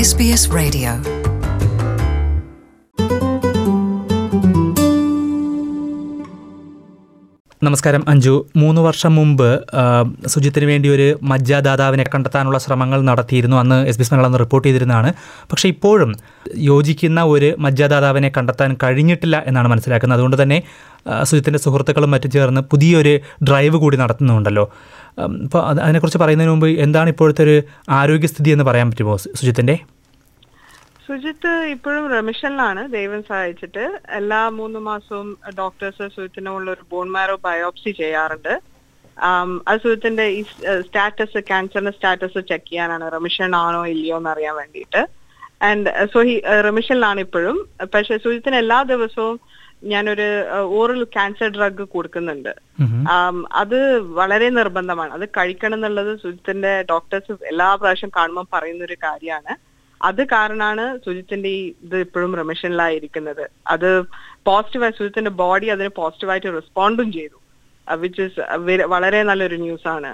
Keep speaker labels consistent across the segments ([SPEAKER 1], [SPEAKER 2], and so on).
[SPEAKER 1] SBS Radio.
[SPEAKER 2] നമസ്കാരം അഞ്ജു മൂന്ന് വർഷം മുമ്പ് ആ, സുജിത്തിന് വേണ്ടി ഒരു മജ്ജാദാതാവിനെ കണ്ടെത്താനുള്ള ശ്രമങ്ങൾ നടത്തിയിരുന്നു അന്ന് എസ് ബി മലയാളം റിപ്പോർട്ട് ചെയ്തിരുന്നതാണ് പക്ഷേ ഇപ്പോഴും യോജിക്കുന്ന ഒരു മജ്ജാദാതാവിനെ കണ്ടെത്താൻ കഴിഞ്ഞിട്ടില്ല എന്നാണ് മനസ്സിലാക്കുന്നത് അതുകൊണ്ട് തന്നെ ആ, സുജിത്തിൻ്റെ സുഹൃത്തുക്കളും മറ്റും ചേർന്ന് പുതിയൊരു ഡ്രൈവ് കൂടി നടത്തുന്നുണ്ടല്ലോ അപ്പോൾ അതിനെക്കുറിച്ച് പറയുന്നതിന് മുമ്പ് എന്താണ് ഇപ്പോഴത്തെ ഒരു ആരോഗ്യസ്ഥിതി എന്ന് പറയാൻ പറ്റുമോ സു- സുജിത്തിൻ്റെ
[SPEAKER 3] സുജിത്ത് ഇപ്പോഴും റെമിഷനിലാണ് ദൈവം സഹായിച്ചിട്ട് എല്ലാ മൂന്ന് മാസവും ഡോക്ടേഴ്സ് സുജിത്തിനുള്ള ഒരു ബോൺ മാരോ ബയോപ്സി ചെയ്യാറുണ്ട് ആം, അത് സുജിത്തിന്റെ ഈ സ്റ്റാറ്റസ് ക്യാൻസറിന്റെ സ്റ്റാറ്റസ് ചെക്ക് ചെയ്യാനാണ് റെമിഷൻ ആണോ ഇല്ലയോ എന്ന് അറിയാൻ വേണ്ടിയിട്ട് ആൻഡ് സോ ഹി റെമിഷനിലാണ് ഇപ്പോഴും പക്ഷെ സുജിത്തിന് എല്ലാ ദിവസവും ഞാനൊരു ഓറൽ ക്യാൻസർ ഡ്രഗ് കൊടുക്കുന്നുണ്ട് ആം, അത് വളരെ നിർബന്ധമാണ് അത് കഴിക്കണം എന്നുള്ളത് സുജിത്തിന്റെ ഡോക്ടേഴ്സ് എല്ലാ പ്രാവശ്യം കാണുമ്പോൾ പറയുന്ന ഒരു കാര്യമാണ് അത് കാരണമാണ് സുജിത്തിന്റെ ഈ ഇത് ഇപ്പോഴും റെമിഷനിലായിരിക്കുന്നത് അത് പോസിറ്റീവായി സുജിത്തിന്റെ ബോഡി അതിന് പോസിറ്റീവായിട്ട് റെസ്പോണ്ടും ചെയ്തു വിച്ച് ഇസ് വളരെ നല്ലൊരു ന്യൂസ് ആണ്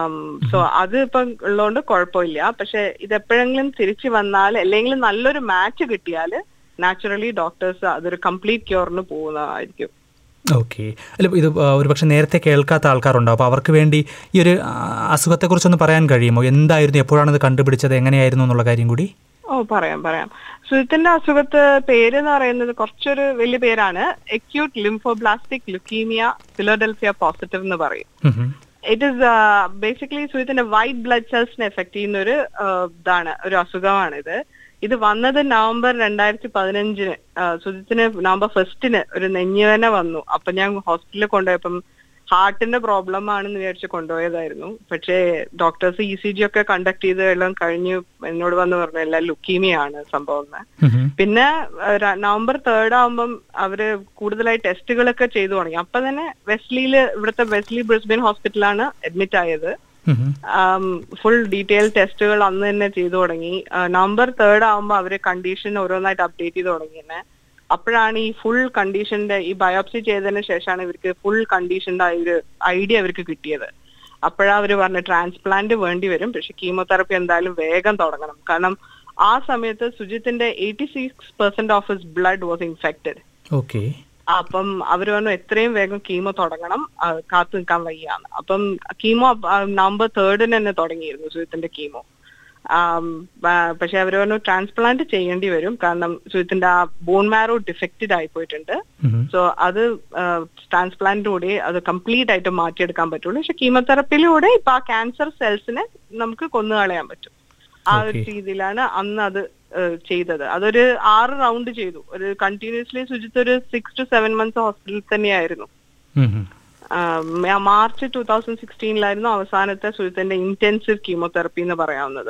[SPEAKER 3] സോ അത് ഇപ്പം ഉള്ളതുകൊണ്ട് കുഴപ്പമില്ല പക്ഷെ ഇത് എപ്പോഴെങ്കിലും തിരിച്ചു വന്നാൽ അല്ലെങ്കിൽ നല്ലൊരു മാച്ച് കിട്ടിയാൽ നാച്ചുറലി ഡോക്ടേഴ്സ് അതൊരു കംപ്ലീറ്റ് ക്യൂറിന് പോകുന്നതായിരിക്കും
[SPEAKER 2] ഓക്കെ അല്ല ഇത് ആ, ഒരുപക്ഷെ നേരത്തെ കേൾക്കാത്ത ആൾക്കാരുണ്ടാവും അപ്പോൾ അവർക്ക് വേണ്ടി ഈ ഒരു ആ, അസുഖത്തെക്കുറിച്ചൊന്ന് പറയാൻ കഴിയുമോ എന്തായിരുന്നു എപ്പോഴാണ് ഇത് കണ്ടുപിടിച്ചത് എങ്ങനെയായിരുന്നു എന്നുള്ള കാര്യം കൂടി
[SPEAKER 3] ഓ പറയാം പറയാം സുജിത്തിന്റെ അസുഖത്ത് പേര് എന്ന് പറയുന്നത് കുറച്ചൊരു വലിയ പേരാണ് acute lymphoblastic leukaemia Philadelphia positive എന്ന് പറയും
[SPEAKER 2] ഉം ഹും.
[SPEAKER 3] ഇറ്റ് ഇസ് ബേസിക്കലി സുജിത്തിന്റെ വൈറ്റ് ബ്ലഡ് സെൽസിനെ എഫക്ട് ചെയ്യുന്ന ഒരു uh, ഇതാണ് ഒരു അസുഖമാണിത് ഇത് വന്നത് നവംബർ രണ്ടായിരത്തി പതിനഞ്ചിന് സുജിത്തിന് നവംബർ ഫസ്റ്റിന് ഒരു നെഞ്ഞുവേന വന്നു അപ്പൊ ഞാൻ ഹോസ്പിറ്റലിൽ കൊണ്ടുപോയപ്പം ഹാർട്ടിന്റെ പ്രോബ്ലം ആണെന്ന് വിചാരിച്ച് കൊണ്ടുപോയതായിരുന്നു പക്ഷേ ഡോക്ടേഴ്സ് ഇ സി ജി ഒക്കെ കണ്ടക്ട് ചെയ്ത് എല്ലാം കഴിഞ്ഞു എന്നോട് വന്ന് പറഞ്ഞു എല്ലാം ലുക്കീമിയാണ് സംഭവം എന്ന്
[SPEAKER 2] ഉം ഹും.
[SPEAKER 3] പിന്നെ ഏഹ്, ര- നവംബർ തേർഡ് ആകുമ്പം അവര് കൂടുതലായി ടെസ്റ്റുകളൊക്കെ ചെയ്തു തുടങ്ങി അപ്പൊ തന്നെ വെസ്ലിയില് ഇവിടുത്തെ വെസ്ലി ബ്രിസ്ബിൻ ഹോസ്പിറ്റലാണ് അഡ്മിറ്റ് ആയത്
[SPEAKER 2] ഉം ഹും.
[SPEAKER 3] ഫുൾ ഡീറ്റെയിൽ ടെസ്റ്റുകൾ അന്ന് തന്നെ ചെയ്തു തുടങ്ങി ആ, നവംബർ തേർഡ് ആകുമ്പോൾ അവര് കണ്ടീഷൻ ഓരോന്നായിട്ട് അപ്ഡേറ്റ് ചെയ്ത് തുടങ്ങി തന്നെ അപ്പോഴാണ് ഈ ഫുൾ കണ്ടീഷന്റെ ഈ ബയോപ്സി ചെയ്തതിന് ശേഷമാണ് ഇവർക്ക് ഫുൾ കണ്ടീഷന്റെ ആ ഒരു ഐഡിയ അവർക്ക് കിട്ടിയത് അപ്പോഴാ അവര് പറഞ്ഞ ട്രാൻസ്പ്ലാന്റ് വേണ്ടി വരും പക്ഷെ കീമോതെറപ്പി എന്തായാലും വേഗം തുടങ്ങണം കാരണം ആ സമയത്ത് സുജിത്തിന്റെ eighty six percent of his blood was infected
[SPEAKER 2] okay
[SPEAKER 3] അപ്പം അവര് പറഞ്ഞു എത്രയും വേഗം കീമോ തുടങ്ങണം ആ, കാത്തു നിൽക്കാൻ വയ്യാന്ന് അപ്പം കീമോ നവംബർ തേർഡിന് തന്നെ തുടങ്ങിയിരുന്നു സുജിത്തിന്റെ കീമോ പക്ഷെ അവര് പറഞ്ഞു ട്രാൻസ്പ്ലാന്റ് ചെയ്യേണ്ടി വരും കാരണം സുജിത്തിന്റെ ആ ബോൺ മാരോ ഡിഫക്റ്റഡ് ആയി പോയിട്ടുണ്ട്
[SPEAKER 2] ഉം ഹും.
[SPEAKER 3] സോ അത് ട്രാൻസ്പ്ലാന്റിലൂടെ അത് കംപ്ലീറ്റ് ആയിട്ട് മാറ്റിയെടുക്കാൻ പറ്റുള്ളൂ പക്ഷെ കീമോതെറപ്പിയിലൂടെ ഇപ്പൊ ആ ക്യാൻസർ സെൽസിനെ നമുക്ക് കൊന്നുകളയാൻ പറ്റും ആ ഒരു
[SPEAKER 2] Okay.
[SPEAKER 3] രീതിയിലാണ് അന്ന് അത് ഏഹ്, ചെയ്തത് അതൊരു ആറ് റൗണ്ട് ചെയ്തു ഒരു കണ്ടിന്യൂസ്ലി ശുചിത്വ ഒരു സിക്സ് ടു സെവൻ മന്ത്സ് ഹോസ്പിറ്റലിൽ തന്നെയായിരുന്നു
[SPEAKER 2] ഉം ഹും.
[SPEAKER 3] ആം, ആ, മാർച്ച് ടൂ തൗസൻഡ് സിക്സ്റ്റീനിലായിരുന്നു അവസാനത്തെ സുജിത്തിന്റെ ഇന്റൻസീവ് കീമോതെറപ്പി എന്ന് പറയാവുന്നത്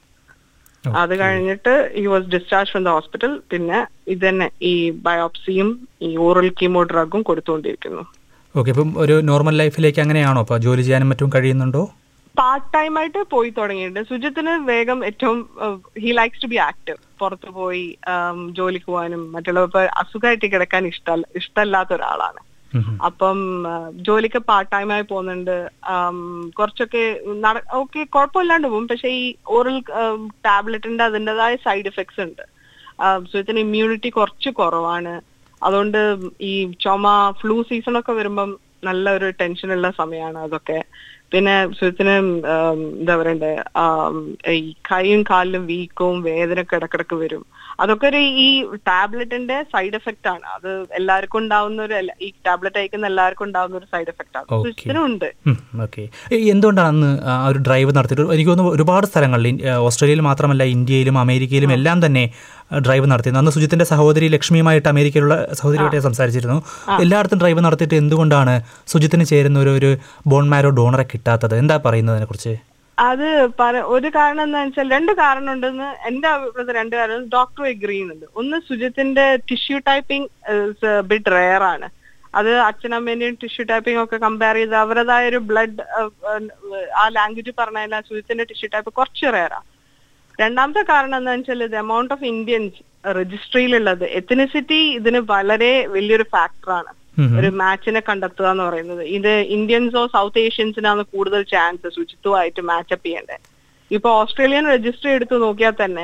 [SPEAKER 3] അത് കഴിഞ്ഞിട്ട് ഈ was discharge from the hospital പിന്നെ ഇത് തന്നെ ഈ ബയോപ്സിയും ഈ ഓറൽ കീമോ ഡ്രഗും കൊടുത്തുകൊണ്ടിരിക്കുന്നു
[SPEAKER 2] ഓക്കെ ഇപ്പം ഒരു നോർമൽ ലൈഫിലേക്ക് അങ്ങനെയാണോ അപ്പോൾ ജോലി ചെയ്യാനും മറ്റും കഴിയുന്നുണ്ടോ
[SPEAKER 3] പാർട്ട് ടൈം ആയിട്ട് പോയി തുടങ്ങിയിട്ടുണ്ട് സുജിത്തിന് വേഗം ഏറ്റവും he likes to be active പുറത്തു പോയി ആം, ജോലിക്ക് പോകാനും മറ്റുള്ള ഇപ്പൊ അസുഖമായിട്ട് കിടക്കാൻ ഇഷ്ടമല്ല ഇഷ്ടമല്ലാത്ത ഒരാളാണ്
[SPEAKER 2] ഉം ഹും.
[SPEAKER 3] അപ്പം ആ, ജോലിക്ക് പാർട്ട് ടൈം ആയി പോകുന്നുണ്ട് ആം, കുറച്ചൊക്കെ ഓക്കെ കുഴപ്പമില്ലാണ്ട് പോകും പക്ഷെ ഈ ഓറൽ ടാബ്ലറ്റിന്റെ അതിൻ്റെതായ സൈഡ് എഫക്ട്സ് ഉണ്ട് സുഹൃത്തിന് ഇമ്മ്യൂണിറ്റി കുറച്ച് കുറവാണ് അതുകൊണ്ട് ഈ ചുമ ഫ്ലൂ സീസൺ ഒക്കെ വരുമ്പം നല്ല ഒരു ടെൻഷനുള്ള സമയമാണ് അതൊക്കെ പിന്നെ സുഹൃത്തിന് എന്താ പറയണ്ടേ ആം, ഈ കൈയും കാലിലും വീക്കവും വേദനയൊക്കെ ഇടക്കിടക്ക് വരും അതൊക്കെ ഒരു ഈ ടാബ്ലറ്റിന്റെ സൈഡ് എഫക്റ്റ് ആണ് അത് എല്ലാവർക്കും ഉണ്ടാവുന്ന ഒരു എല്ലാ- ഈ ടാബ്ലറ്റ് അയക്കുന്ന എല്ലാവർക്കും ഉണ്ടാവുന്ന ഒരു സൈഡ് എഫക്റ്റ് ആണ്
[SPEAKER 2] Okay.
[SPEAKER 3] സുഹൃത്തിനും ഉണ്ട്
[SPEAKER 2] ഓക്കെ എന്തുകൊണ്ടാണ് അന്ന് ആ ഒരു ഡ്രൈവ് നടത്തിയിട്ട് എനിക്ക് തോന്നുന്നു ഒരുപാട് സ്ഥലങ്ങളിൽ ഇൻ- ആ, ഓസ്ട്രേലിയയിൽ മാത്രമല്ല ഇന്ത്യയിലും അമേരിക്കയിലും എല്ലാം തന്നെ ആ, ഡ്രൈവ് നടത്തിയിരുന്നു അന്ന് സുജിത്തിന്റെ സഹോദരി ലക്ഷ്മിയുമായിട്ട് അമേരിക്കയിലുള്ള സഹോദരിയായിട്ട് ഞാൻ സംസാരിച്ചിരുന്നു എല്ലായിടത്തും ഡ്രൈവ് നടത്തിയിട്ട് എന്തുകൊണ്ടാണ് സുജിത്തിന് ചേരുന്ന ഒരു ഒരു ബോൺ മാരോ ഡോണറെ കിട്ടാത്തത് എന്താ പറയുന്നത് അതിനെക്കുറിച്ച്
[SPEAKER 3] അത് പറ- ഒരു കാരണം എന്താ വെച്ചാൽ രണ്ട് കാരണം ഉണ്ടെന്ന് എന്റെ അഭിപ്രായത്തിൽ രണ്ട് കാരണം ഡോക്ടർ എഗ്രി ചെയ്യുന്നുണ്ട് ഒന്ന് സുജിത്തിന്റെ ടിഷ്യൂ ടൈപ്പിംഗ് ബിറ്റ് റെയർ ആണ് അത് അച്ഛനമ്മേന്റെയും ടിഷ്യൂ ടൈപ്പിംഗ് ഒക്കെ കമ്പയർ ചെയ്ത് അവരുടേതായ ഒരു ബ്ലഡ് ആ ലാംഗ്വേജ് പറഞ്ഞാൽ സുജിത്തിന്റെ ടിഷ്യൂ ടൈപ്പ് കുറച്ച് റെയറാ രണ്ടാമത്തെ കാരണം എന്താ വെച്ചാൽ ദ എമൗണ്ട് ഓഫ് ഇന്ത്യൻസ് രജിസ്ട്രിയിലുള്ളത് എത്തനിസിറ്റി ഇതിന് വളരെ വലിയൊരു ഫാക്ടറാണ്
[SPEAKER 2] ഉം ഹും.
[SPEAKER 3] ഒരു മാച്ചിനെ കണ്ടെത്തുക എന്ന് പറയുന്നത് ഇത് ഇന്ത്യൻസോ സൗത്ത് ഏഷ്യൻസിനാണ് കൂടുതൽ ചാൻസ് ശുചിത്വമായിട്ട് മാച്ചപ്പ് ചെയ്യേണ്ടത് ഇപ്പൊ ഓസ്ട്രേലിയൻ രജിസ്ട്രി എടുത്ത് നോക്കിയാൽ തന്നെ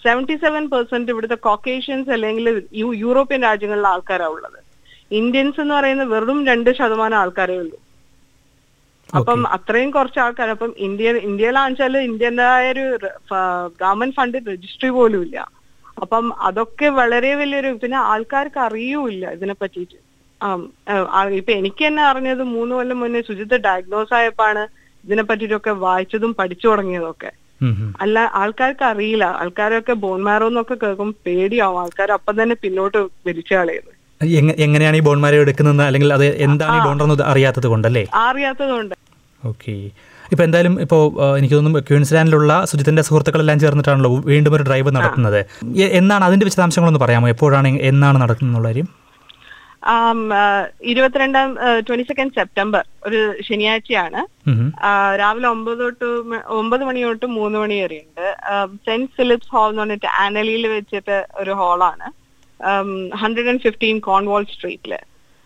[SPEAKER 3] സെവന്റി സെവൻ പെർസെന്റ് ഇവിടുത്തെ കോക്കേഷ്യൻസ് അല്ലെങ്കിൽ യു- യൂറോപ്യൻ രാജ്യങ്ങളിലെ ആൾക്കാരാണ് ഉള്ളത് ഇന്ത്യൻസ് എന്ന് പറയുന്നത് വെറും രണ്ട് ശതമാനം ആൾക്കാരേ ഉള്ളൂ അപ്പം അത്രയും കുറച്ച് ആൾക്കാർ അപ്പം ഇന്ത്യ ഇന്ത്യയിലാണെന്ന് വെച്ചാല് ഇന്ത്യൻ്റെതായ ഒരു ഗവൺമെന്റ് ഫണ്ട് രജിസ്ട്രി പോലും ഇല്ല അപ്പം അതൊക്കെ വളരെ വലിയൊരു പിന്നെ ആൾക്കാർക്ക് അറിയൂല്ല ഇതിനെ പറ്റിയിട്ട് ആം, ആ, ആ- ഇപ്പൊ എനിക്ക് തന്നെ അറിഞ്ഞത് മൂന്ന് കൊല്ലം മുന്നേ ശുചിത്വ ഡയഗ്നോസ് ആയപ്പോഴാണ് ഇതിനെ പറ്റിയിട്ടൊക്കെ വായിച്ചതും പഠിച്ചു തുടങ്ങിയതൊക്കെ
[SPEAKER 2] ഉം, ഉം.
[SPEAKER 3] അല്ല ആൾക്കാർക്ക് അറിയില്ല ആൾക്കാരൊക്കെ ബോൺമാരോ എന്നൊക്കെ കേൾക്കും പേടിയാവും ആൾക്കാർ അപ്പം തന്നെ പിന്നോട്ട് വലിച്ചു കളയുന്നത്
[SPEAKER 2] എങ്ങ- എങ്ങനെയാണ് ഈ ബോൺമാരെ എടുക്കുന്നത് അല്ലെങ്കിൽ അത് എന്താണ് ഈ ഡോണർ എന്ന് അറിയാത്തത് കൊണ്ടല്ലേ
[SPEAKER 3] അറിയാത്തതുകൊണ്ട്
[SPEAKER 2] ഓക്കെ ഇപ്പോൾ എന്തായാലും ഇപ്പോൾ എനിക്ക് തോന്നുന്നു ക്യൂൻസ്ലാൻഡിലുള്ള സുജിത്തിന്റെ സുഹൃത്തുക്കളെല്ലാം ചേർന്നിട്ടാണല്ലോ വീണ്ടും ഒരു ഡ്രൈവ് നടത്തുന്നത് എ- എന്നാണ് അതിന്റെ വിശദാംശങ്ങളൊന്ന് പറയാമോ എപ്പോഴാണ് എന്നാണ് നടക്കുന്നുള്ള കാര്യം
[SPEAKER 3] ആം, ആ, ഇരുപത്തിരണ്ടാം ട്വന്റി സെക്കൻഡ് സെപ്റ്റംബർ ഒരു ശനിയാഴ്ചയാണ്
[SPEAKER 2] ഉം, ഉം.
[SPEAKER 3] ആ, രാവിലെ ഒമ്പത് തൊട്ട് മ- ഒമ്പത് മണി തൊട്ട് മൂന്ന് മണി വരെയുണ്ട് സെന്റ് ഫിലിപ്സ് ഹാൾ എന്ന് പറഞ്ഞിട്ട് ആനലിയിൽ വെച്ചിട്ട് ഒരു ഹാളാണ് ഹൺഡ്രഡ് ആൻഡ് ഫിഫ്റ്റീൻ കോൺവാൾ സ്ട്രീറ്റില്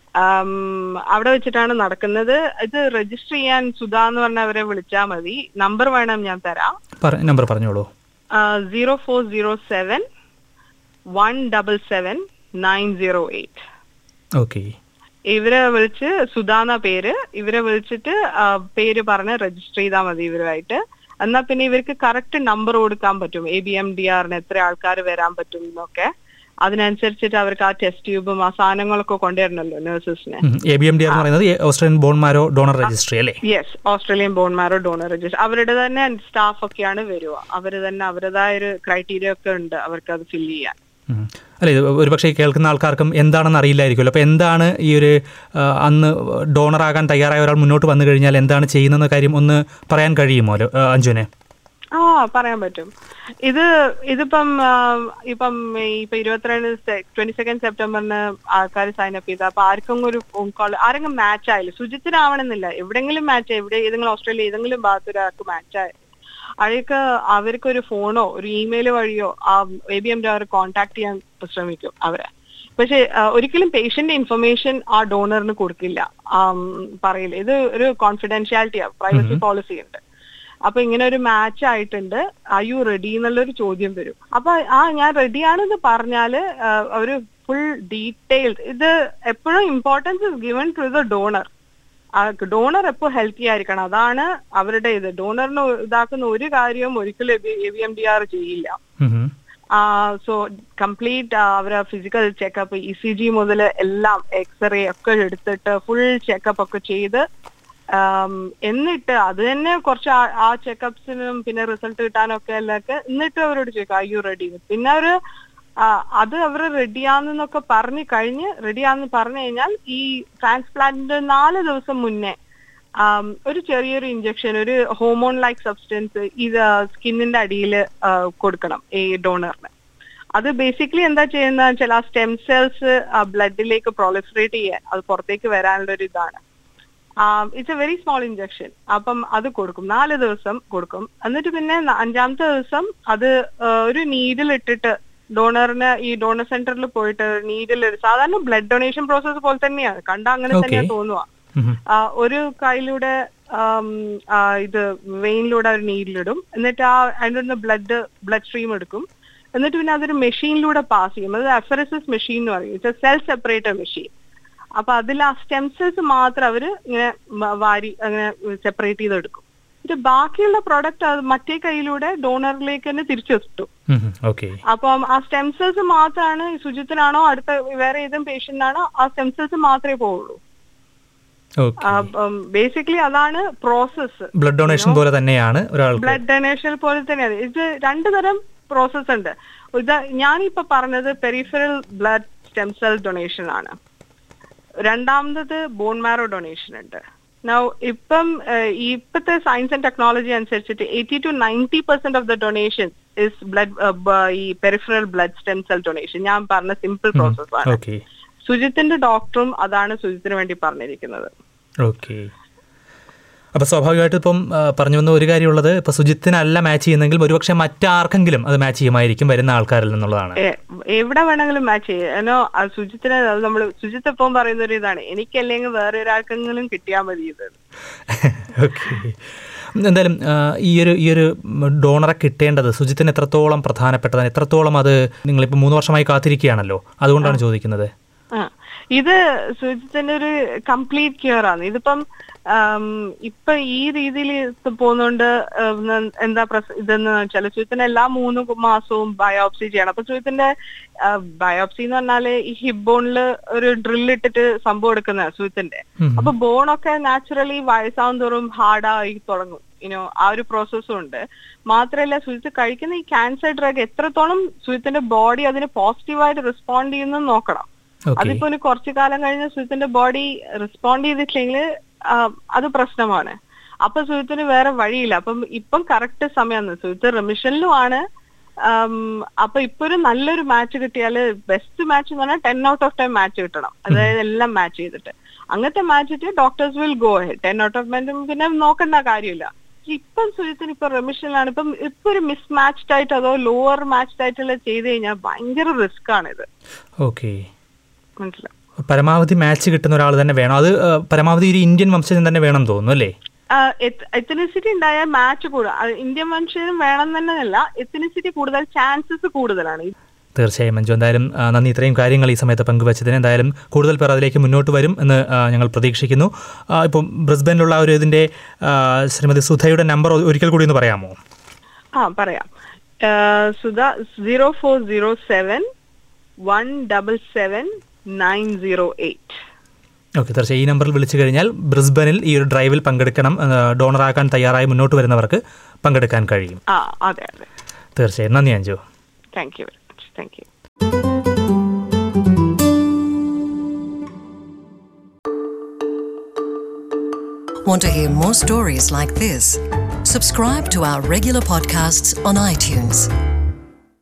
[SPEAKER 3] അവിടെ വെച്ചിട്ടാണ് നടക്കുന്നത് ഇത് രജിസ്റ്റർ ചെയ്യാൻ സുധ എന്ന് പറഞ്ഞവരെ വിളിച്ചാൽ മതി നമ്പർ വേണം ഞാൻ തരാം
[SPEAKER 2] പറ- നമ്പർ പറഞ്ഞോളൂ
[SPEAKER 3] zero four zero seven one double seven nine zero eight
[SPEAKER 2] okay
[SPEAKER 3] ഇവരെ വിളിച്ച് സുധാന്ന പേര് ഇവരെ വിളിച്ചിട്ട് ആ, പേര് പറഞ്ഞ് രജിസ്റ്റർ ചെയ്താൽ മതി ഇവരുമായിട്ട് എന്നാ പിന്നെ ഇവർക്ക് കറക്റ്റ് നമ്പർ കൊടുക്കാൻ പറ്റും എ ബി എം ഡി ആറിന് എത്ര ആൾക്കാർ വരാൻ പറ്റും എന്നൊക്കെ അതിനനുസരിച്ചിട്ട് അവർക്ക് ആ ടെസ്റ്റ് ട്യൂബും ആ സാധനങ്ങളൊക്കെ കൊണ്ടുവരണമല്ലോ നഴ്സസിന്
[SPEAKER 2] A B M D R എന്ന് പറയുന്നത് ഓസ്ട്രേലിയൻ ബോൺമാരോ ഡോണർ രജിസ്ട്രി അല്ലേ
[SPEAKER 3] yes Australian bone marrow donor register അവരുടെ തന്നെ സ്റ്റാഫ് ഒക്കെയാണ് വരിക അവര് തന്നെ അവരുടേതായ ഒരു ക്രൈറ്റീരിയ ഒക്കെ ഉണ്ട് അവർക്ക് അത് ഫില്ല് ചെയ്യാൻ
[SPEAKER 2] ഉം. അല്ല ഇത് ഒരുപക്ഷെ ഈ കേൾക്കുന്ന ആൾക്കാർക്കും എന്താണെന്ന് അറിയില്ലായിരിക്കുമല്ലോ അപ്പോൾ എന്താണ് ഈ ഒരു ആ, അന്ന് ഡോണറാകാൻ തയ്യാറായ ഒരാൾ മുന്നോട്ട് വന്നു കഴിഞ്ഞാൽ എന്താണ് ചെയ്യുന്ന കാര്യം ഒന്ന് പറയാൻ കഴിയുമോ ലോ- ആ, അഞ്ജുനെ
[SPEAKER 3] ആ പറയാൻ പറ്റും ഇത് ഇതിപ്പം ആ, ഇപ്പം ഈ ഇപ്പൊ ഇരുപത്തിരണ്ട് ട്വന്റി സെക്കൻഡ് സെപ്റ്റംബറിന് ആൾക്കാർ സൈൻ അപ്പ് ചെയ്ത അപ്പൊ ആർക്കും ഒരു ഫോൺ കോൾ ആരെങ്കിലും മാച്ച് ആയില്ല ശുചിത്തിനാവണമെന്നില്ല എവിടെങ്കിലും മാച്ച് എവിടെ ഏതെങ്കിലും ഓസ്ട്രേലിയ ഏതെങ്കിലും ഭാഗത്ത് ഒരാൾക്ക് മാച്ച് ആയി അവർക്ക് അവർക്ക് ഒരു ഫോണോ ഒരു ഇമെയിൽ വഴിയോ ആ എ ബി എം അവർ കോൺടാക്ട് ചെയ്യാൻ ശ്രമിക്കും അവരെ പക്ഷെ ആ, ഒരിക്കലും പേഷ്യന്റ് ഇൻഫർമേഷൻ ആ ഡോണറിന് കൊടുക്കില്ല ആം, പറയില്ല ഇത് ഒരു കോൺഫിഡൻഷ്യാലിറ്റിയാ പ്രൈവസി പോളിസി ഉണ്ട് അപ്പൊ ഇങ്ങനെ ഒരു മാച്ച് ആയിട്ടുണ്ട് ഐ യു റെഡി എന്നുള്ളൊരു ചോദ്യം വരും അപ്പൊ ആ ഞാൻ റെഡിയാണെന്ന് പറഞ്ഞാല് ആ, ഒരു ഫുൾ ഡീറ്റെയിൽഡ് ഇത് എപ്പോഴും importance is given to the donor donor എപ്പോ ഹെൽത്തി ആയിരിക്കണം അതാണ് അവരുടെ ഇത് ഡോണറിന് ഇതാക്കുന്ന ഒരു കാര്യവും ഒരിക്കലും A V M D R ചെയ്യില്ല
[SPEAKER 2] ഉം, ഉം.
[SPEAKER 3] സോ കംപ്ലീറ്റ് അവരെ physical checkup E C G മുതൽ എല്ലാം എക്സ്റേ ഒക്കെ എടുത്തിട്ട് ഫുൾ ചെക്കപ്പ് ഒക്കെ ചെയ്ത് ആം, എന്നിട്ട് അത് തന്നെ കുറച്ച് ആ- ആ ചെക്കപ്സിനും പിന്നെ റിസൾട്ട് കിട്ടാനൊക്കെ എല്ലൊക്കെ എന്നിട്ട് അവരോട് ചോദിക്കും ഐ യു റെഡി പിന്നെ അവര് ആ, അത് അവർ റെഡിയാന്നൊക്കെ പറഞ്ഞു കഴിഞ്ഞ് റെഡിയാന്ന് പറഞ്ഞു കഴിഞ്ഞാൽ ഈ ട്രാൻസ്പ്ലാന്റിന്റെ നാല് ദിവസം മുന്നേ ആം, ഒരു ചെറിയൊരു ഇഞ്ചക്ഷൻ ഒരു ഹോമോൺ ലൈക്ക് സബ്സ്റ്റൻസ് ഇത് സ്കിന്നിന്റെ അടിയിൽ കൊടുക്കണം ഈ ഡോണറിന് അത് ബേസിക്കലി എന്താ ചെയ്യുന്ന വെച്ചാൽ ആ സ്റ്റെം സെൽസ് ആ ബ്ലഡിലേക്ക് പ്രൊളിഫറേറ്റ് ചെയ്യാൻ അത് പുറത്തേക്ക് വരാനുള്ള ഒരു ഇതാണ് it's a very small injection അപ്പം അത് കൊടുക്കും നാല് ദിവസം കൊടുക്കും എന്നിട്ട് പിന്നെ ന- അഞ്ചാമത്തെ ദിവസം അത് ആ, ഒരു നീഡിൽ ഇട്ടിട്ട് ഡോണറിന് ഈ ഡോണർ സെന്ററിൽ പോയിട്ട് നീഡിൽ സാധാരണ ബ്ലഡ് ഡൊണേഷൻ പ്രോസസ്സ് പോലെ തന്നെയാണ് കണ്ട അങ്ങനെ
[SPEAKER 2] Okay.
[SPEAKER 3] തന്നെയാ തോന്നുക
[SPEAKER 2] ഉം, ഉം.
[SPEAKER 3] ആ, ഒരു കൈയിലൂടെ ആം, ആ, ഇത് വെയിനിലൂടെ ഒരു നീഡിലിടും എന്നിട്ട് ആ അതിൻ്റെ നിന്ന് ബ്ലഡ് ബ്ലഡ് സ്ട്രീം എടുക്കും എന്നിട്ട് പിന്നെ അതൊരു മെഷീനിലൂടെ പാസ് ചെയ്യും അത് എഫറസിസ് മെഷീൻ എന്ന് പറയും ഇറ്റ്സ് സെൽ സെപ്പറേറ്റർ മെഷീൻ അപ്പൊ അതിൽ ആ സ്റ്റെം സെൽസ് മാത്രം അവര് ഇങ്ങനെ മ- വാരി അങ്ങനെ സെപ്പറേറ്റ് ചെയ്തെടുക്കും ഇത് ബാക്കിയുള്ള പ്രൊഡക്റ്റ് അത് മറ്റേ കൈയിലൂടെ ഡോണറിലേക്ക് തന്നെ തിരിച്ചെത്തും
[SPEAKER 2] ഉം, ഉം. ഓക്കെ
[SPEAKER 3] അപ്പം ആ സ്റ്റെം സെൽസ് മാത്രമാണ് ഈ ശുചിത്തിനാണോ അടുത്ത വേറെ ഏതും പേഷ്യന്റിനാണോ ആ സ്റ്റെം സെൽസ് മാത്രമേ പോവുള്ളൂ
[SPEAKER 2] ഓക്കെ
[SPEAKER 3] ബേസിക്കലി അതാണ് പ്രോസസ്സ്
[SPEAKER 2] ബ്ലഡ് ഡൊണേഷൻ പോലെ തന്നെയാണ് ഒരാൾക്ക്
[SPEAKER 3] ബ്ലഡ് ഡൊണേഷൻ പോലെ തന്നെയാണ് ഇത് രണ്ടു തരം പ്രോസസ് ഉണ്ട് ഇത് ഞാനിപ്പോ പറഞ്ഞത് peripheral blood stem cell donation ആണ് രണ്ടാമത് ബോൺ മാരോ ഡൊണേഷൻ ഉണ്ട് നൗ ഇപ്പം ഏഹ്, ഇപ്പത്തെ സയൻസ് ആൻഡ് ടെക്നോളജി അനുസരിച്ചിട്ട് eighty to ninety percent of the donation is blood ഈ peripheral blood stem cell donation ഞാൻ പറഞ്ഞ സിമ്പിൾ പ്രോസസ് ആണ്
[SPEAKER 2] ഓക്കെ
[SPEAKER 3] സുജിത്തിന്റെ ഡോക്ടറും അതാണ് സുജിത്തിന് വേണ്ടി പറഞ്ഞിരിക്കുന്നത്
[SPEAKER 2] ഓക്കെ അപ്പോൾ സ്വാഭാവികമായിട്ടും ഇപ്പം ആ, പറഞ്ഞു വന്ന ഒരു കാര്യമുള്ളത് ഇപ്പോൾ സുജിത്തിനല്ല മാച്ച് ചെയ്യുന്നെങ്കിൽ ഒരുപക്ഷെ മറ്റാർക്കെങ്കിലും അത് മാച്ച് ചെയ്യുമായിരിക്കും വരുന്ന ആൾക്കാരിൽ നിന്നുള്ളതാണ്
[SPEAKER 3] എ- എവിടെ വേണമെങ്കിലും മാച്ച് ചെയ്യാം എന്നോ സുജിത്തിന് അത് നമ്മൾ സുജിത്ത് എപ്പം പറയുന്ന ഒരു ഇതാണ് എനിക്കല്ലെങ്കിൽ വേറെ ഒരാൾക്കെങ്കിലും കിട്ടിയാൽ മതി ഇത്
[SPEAKER 2] ഓക്കെ എന്തായാലും ആ, ഈ ഒരു ഈ ഒരു ഡോണറെ കിട്ടേണ്ടത് സുജിത്തിന് എത്രത്തോളം പ്രധാനപ്പെട്ടതാണ് എത്രത്തോളം അത് നിങ്ങളിപ്പോൾ മൂന്ന് വർഷമായി കാത്തിരിക്കുകയാണല്ലോ അതുകൊണ്ടാണ് ചോദിക്കുന്നത്
[SPEAKER 3] ആ ഇത് സുജിത്തിന്റെ ഒരു കംപ്ലീറ്റ് ക്യൂർ ആണ് ഇതിപ്പം ആം, ഇപ്പൊ ഈ രീതിയിൽ പോകുന്നോണ്ട് ഉം, എന്താ പ്രസ് ഇതെന്ന് വെച്ചാൽ സുജിത്തിന് എല്ലാ മൂന്ന് മാസവും ബയോപ്സി ചെയ്യണം അപ്പൊ സുജിത്തിന്റെ ബയോപ്സി എന്ന് പറഞ്ഞാല് ഈ ഹിപ്പ് ബോണില് ഒരു ഡ്രിൽ ഇട്ടിട്ട് സംഭവം എടുക്കുന്ന സുജിത്തിന്റെ
[SPEAKER 2] ഉം.
[SPEAKER 3] അപ്പൊ ബോണൊക്കെ നാച്ചുറലി വയസ്സാവും തോറും ഹാർഡായി തുടങ്ങും ഇനോ ആ ഒരു പ്രോസസ്സും ഉണ്ട് മാത്രമല്ല സുജിത്ത് കഴിക്കുന്ന ഈ ക്യാൻസർ ഡ്രഗ് എത്രത്തോളം സുജിത്തിന്റെ ബോഡി അതിന് പോസിറ്റീവായിട്ട് റെസ്പോണ്ട് ചെയ്യുന്നു നോക്കണം
[SPEAKER 2] ഓക്കെ
[SPEAKER 3] അതിപ്പോ ഒരു കുറച്ചു കാലം കഴിഞ്ഞ് സുജിത്തിന്റെ ബോഡി റെസ്പോണ്ട് ചെയ്തിട്ടില്ലെങ്കിൽ അത് പ്രശ്നമാണ് അപ്പൊ സുജിത്തിന് വേറെ വഴിയില്ല അപ്പം ഇപ്പം കറക്റ്റ് സമയമാണ് സുജിത്ത് റിമിഷനിലും ആണ് ആം, അപ്പൊ ഇപ്പൊ ഒരു നല്ലൊരു മാച്ച് കിട്ടിയാല് ബെസ്റ്റ് മാച്ച് എന്ന് പറഞ്ഞാൽ ten out of ten match കിട്ടണം അതായത് എല്ലാം മാച്ച് ചെയ്തിട്ട് അങ്ങനത്തെ മാച്ച് ഇട്ട് doctors will go head ten out of ten പിന്നെ നോക്കേണ്ട കാര്യമില്ല ഇപ്പം സുജിത്തിന് ഇപ്പൊ റെമിഷനിലാണ് ഇപ്പം ഇപ്പൊ ഒരു മിസ് മാച്ച്ഡ് ആയിട്ട് അതോ ലോവർ മാച്ച്ഡ് ആയിട്ടുള്ള ചെയ്ത് കഴിഞ്ഞാൽ ഭയങ്കര റിസ്ക് ആണിത്
[SPEAKER 2] ഓക്കെ
[SPEAKER 3] മനസ്സിലാവും
[SPEAKER 2] പരമാവധി മാച്ച് കിട്ടുന്ന ഒരാൾ തന്നെ വേണം അത് ആ, പരമാവധി ഒരു ഇന്ത്യൻ വംശജൻ തന്നെ വേണം തോന്നുന്നു അല്ലേ
[SPEAKER 3] എത്തനിസിറ്റി ഉണ്ടായ മാച്ച് കൂടുതൽ ഇന്ത്യൻ മനുഷ്യരും വേണം തന്നെയല്ല എത്തനിസിറ്റി കൂടുതൽ ചാൻസസ് കൂടുതലാണ്
[SPEAKER 2] തീർച്ചയായും മഞ്ജു എന്തായാലും ആ, നന്ദി ഇത്രയും കാര്യങ്ങൾ ഈ സമയത്ത് പങ്കുവച്ചതിന് എന്തായാലും കൂടുതൽ പേർ അതിലേക്ക് മുന്നോട്ട് വരും എന്ന് ആ, ഞങ്ങൾ പ്രതീക്ഷിക്കുന്നു ആ, ഇപ്പം ബ്രിസ്ബനിലുള്ള ഒരു ഇതിൻ്റെ ആ, ശ്രീമതി സുധയുടെ നമ്പർ ഒരിക്കൽ കൂടി ഒന്ന് പറയാമോ
[SPEAKER 3] ആ പറയാം Sudha zero four zero seven one double seven nine zero eight
[SPEAKER 2] okay തീർച്ചയായും ഈ നമ്പറിൽ വിളിച്ചു കഴിഞ്ഞാൽ ബ്രിസ്ബനിൽ ഈ ഒരു ഡ്രൈവിൽ പങ്കെടുക്കണം ആ, ഡോണറാക്കാൻ തയ്യാറായി മുന്നോട്ട് വരുന്നവർക്ക് പങ്കെടുക്കാൻ കഴിയും
[SPEAKER 3] ആ അതെ അതെ
[SPEAKER 2] തീർച്ചയായും നന്ദി Anju
[SPEAKER 3] thank you very much thank you
[SPEAKER 1] Want to hear more stories like this? Subscribe to our regular podcasts on iTunes.